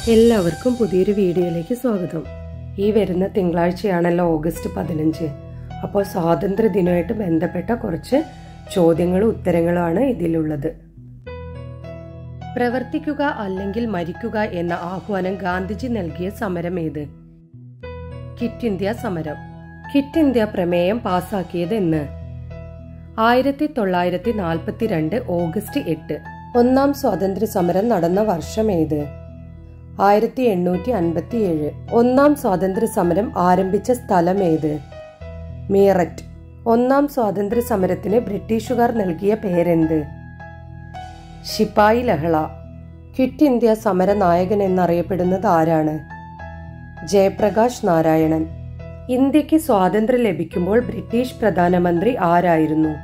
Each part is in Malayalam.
എല്ലാവർക്കും പുതിയൊരു വീഡിയോയിലേക്ക് സ്വാഗതം ഈ വരുന്ന തിങ്കളാഴ്ചയാണല്ലോ ഓഗസ്റ്റ് പതിനഞ്ച് അപ്പോൾ സ്വാതന്ത്ര്യ ദിനമായിട്ട് ബന്ധപ്പെട്ട കുറച്ച് ചോദ്യങ്ങളും ഉത്തരങ്ങളുമാണ് ഇതിലുള്ളത് പ്രവർത്തിക്കുക അല്ലെങ്കിൽ മരിക്കുക എന്ന ആഹ്വാനം ഗാന്ധിജി നൽകിയ സമരം ഏത് കിറ്റ് ഇന്ത്യ സമരം കിറ്റ് ഇന്ത്യ പ്രമേയം പാസാക്കിയത് എന്ന് ആയിരത്തി തൊള്ളായിരത്തി നാൽപ്പത്തിരണ്ട് ഓഗസ്റ്റ് എട്ട് ഒന്നാം സ്വാതന്ത്ര്യ സമരം നടന്ന വർഷം ഏത് ആയിരത്തി എണ്ണൂറ്റി അൻപത്തിയേഴ് ഒന്നാം സ്വാതന്ത്ര്യ സമരം ആരംഭിച്ച സ്ഥലം ഏത് മീററ്റ് ഒന്നാം സ്വാതന്ത്ര്യ സമരത്തിന് ബ്രിട്ടീഷുകാർ നൽകിയ പേരെന്ത് ശിപ്പായി ലഹള ക്വിറ്റ് ഇന്ത്യ സമര നായകൻ എന്നറിയപ്പെടുന്നത് ആരാണ് ജയപ്രകാശ് നാരായണൻ ഇന്ത്യക്ക് സ്വാതന്ത്ര്യം ലഭിക്കുമ്പോൾ ബ്രിട്ടീഷ് പ്രധാനമന്ത്രി ആരായിരുന്നു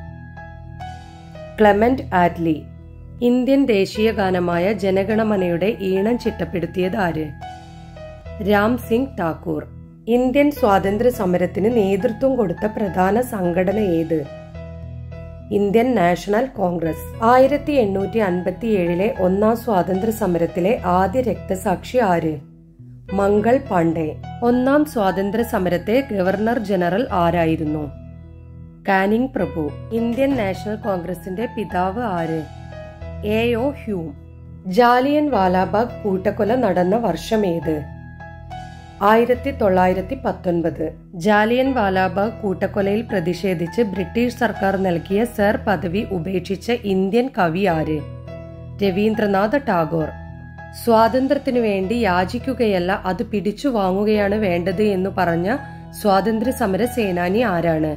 ക്ലെമന്റ് ആറ്റ്ലി ഇന്ത്യൻ ദേശീയ ഗാനമായ ജനഗണമനയുടെ ഈണം ചിട്ടപ്പെടുത്തിയത് ആര് രാം സിംഗ് ഠാക്കൂർ ഇന്ത്യൻ സ്വാതന്ത്ര്യ സമരത്തിന് നേതൃത്വം കൊടുത്ത പ്രധാന സംഘടന ഏത് ഇന്ത്യൻ നാഷണൽ കോൺഗ്രസ് ആയിരത്തി എണ്ണൂറ്റി അൻപത്തി ഏഴിലെ ഒന്നാം സ്വാതന്ത്ര്യ സമരത്തിലെ ആദ്യ രക്തസാക്ഷി ആര് മംഗൾ പാണ്ഡെ ഒന്നാം സ്വാതന്ത്ര്യ സമരത്തെ ഗവർണർ ജനറൽ ആരായിരുന്നു കാനിങ് പ്രഭു ഇന്ത്യൻ നാഷണൽ കോൺഗ്രസിന്റെ പിതാവ് ആര് A O Hume Jallian Walabagh കൂട്ടക്കൊല നടന്ന വർഷമേത് ആയിരത്തി തൊള്ളായിരത്തി പത്തൊൻപത് ജാലിയൻ വാലാബാഗ് കൂട്ടക്കൊലയിൽ പ്രതിഷേധിച്ച് ബ്രിട്ടീഷ് സർക്കാർ നൽകിയ സർ പദവി ഉപേക്ഷിച്ച ഇന്ത്യൻ കവി ആര് രവീന്ദ്രനാഥ് ടാഗോർ സ്വാതന്ത്ര്യത്തിനു വേണ്ടി യാചിക്കുകയല്ല അത് പിടിച്ചു വാങ്ങുകയാണ് വേണ്ടത് എന്ന് പറഞ്ഞ സ്വാതന്ത്ര്യ സമര സേനാനി ആരാണ്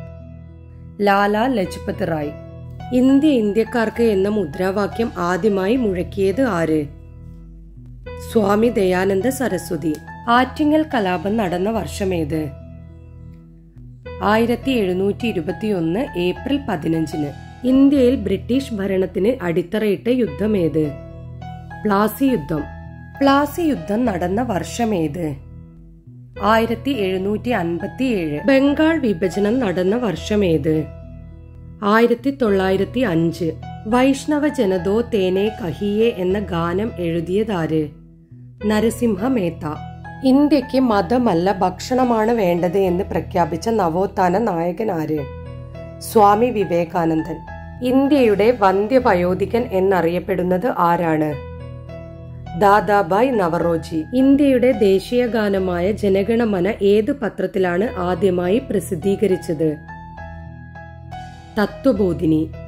ലാല ലജ്പത് റായ് ഇന്ത്യ ഇന്ത്യക്കാർക്ക് എന്ന മുദ്രാവാക്യം ആദ്യമായി മുഴക്കിയത് ആര് സ്വാമി ദയാനന്ദ സരസ്വതി ആറ്റിങ്ങൽ കലാപം നടന്ന വർഷമേത് ആയിരത്തി എഴുന്നൂറ്റി ഇരുപത്തിയൊന്ന് ഏപ്രിൽ പതിനഞ്ചിന് ഇന്ത്യയിൽ ബ്രിട്ടീഷ് ഭരണത്തിന് അടിത്തറയിട്ട യുദ്ധമേത് പ്ലാസി യുദ്ധം പ്ലാസി യുദ്ധം നടന്ന വർഷമേത് ആയിരത്തി എഴുന്നൂറ്റി അൻപത്തിയേഴ് ബംഗാൾ വിഭജനം നടന്ന വർഷമേത് ആയിരത്തി തൊള്ളായിരത്തി അഞ്ച് വൈഷ്ണവ ജനതോ തേനെ കഹിയെ എന്ന ഗാനം എഴുതിയതാര് നരസിംഹ മേത്ത ഇന്ത്യക്ക് മതമല്ല ഭക്ഷണമാണ് വേണ്ടത് എന്ന് പ്രഖ്യാപിച്ച നവോത്ഥാന നായകൻ ആര് സ്വാമി വിവേകാനന്ദൻ ഇന്ത്യയുടെ വന്ധ്യവയോധികൻ എന്നറിയപ്പെടുന്നത് ആരാണ് ദാദാബായ് നവറോജി ഇന്ത്യയുടെ ദേശീയ ഗാനമായ ജനഗണമന ഏത് പത്രത്തിലാണ് ആദ്യമായി പ്രസിദ്ധീകരിച്ചത് തത്വബോധിനി